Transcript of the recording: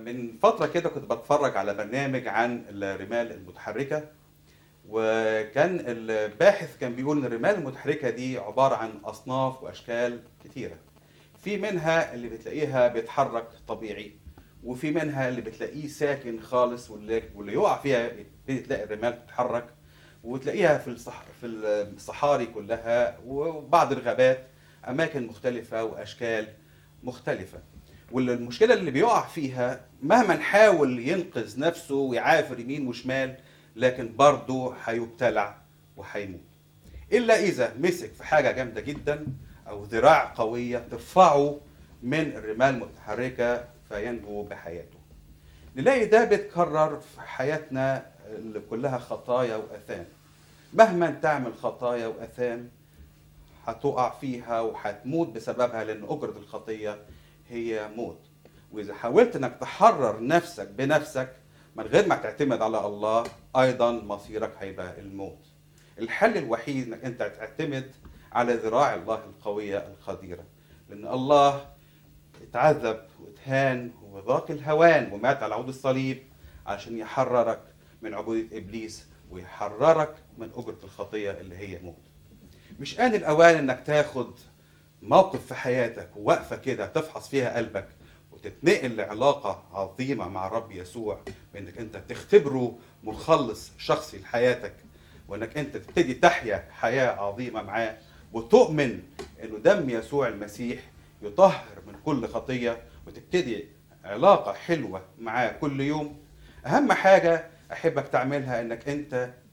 من فترة كده كنت بتفرج على برنامج عن الرمال المتحركة وكان الباحث كان بيقول ان الرمال المتحركة دي عبارة عن أصناف وأشكال كتيرة في منها اللي بتلاقيها بيتحرك طبيعي وفي منها اللي بتلاقيه ساكن خالص واللي, واللي يقع فيها بتلاقي الرمال بتتحرك وتلاقيها في الصح في الصحاري كلها وبعض الغابات أماكن مختلفة وأشكال مختلفة والمشكلة اللي بيقع فيها مهما نحاول ينقذ نفسه ويعافر يمين وشمال لكن برضه هيبتلع وهيموت إلا إذا مسك في حاجة جامدة جدا أو ذراع قوية ترفعه من الرمال المتحركة فينجو بحياته نلاقي ده بيتكرر في حياتنا اللي كلها خطايا وأثام مهما تعمل خطايا وأثام هتقع فيها وهتموت بسببها لأن أجرة الخطية هي موت وإذا حاولت إنك تحرر نفسك بنفسك من غير ما تعتمد على الله أيضا مصيرك هيبقى الموت الحل الوحيد إنك أنت تعتمد على ذراع الله القوية القديرة لأن الله اتعذب واتهان وذاق الهوان ومات على عود الصليب عشان يحررك من عبودية إبليس ويحررك من أجرة الخطية اللي هي موت مش آن الأوان إنك تاخد موقف في حياتك ووقفة كده تفحص فيها قلبك وتتنقل لعلاقة عظيمة مع الرب يسوع بإنك أنت تختبره مخلص شخصي لحياتك وإنك أنت تبتدي تحيا حياة عظيمة معاه وتؤمن إنه دم يسوع المسيح يطهر من كل خطية وتبتدي علاقة حلوة معاه كل يوم أهم حاجة أحبك تعملها إنك أنت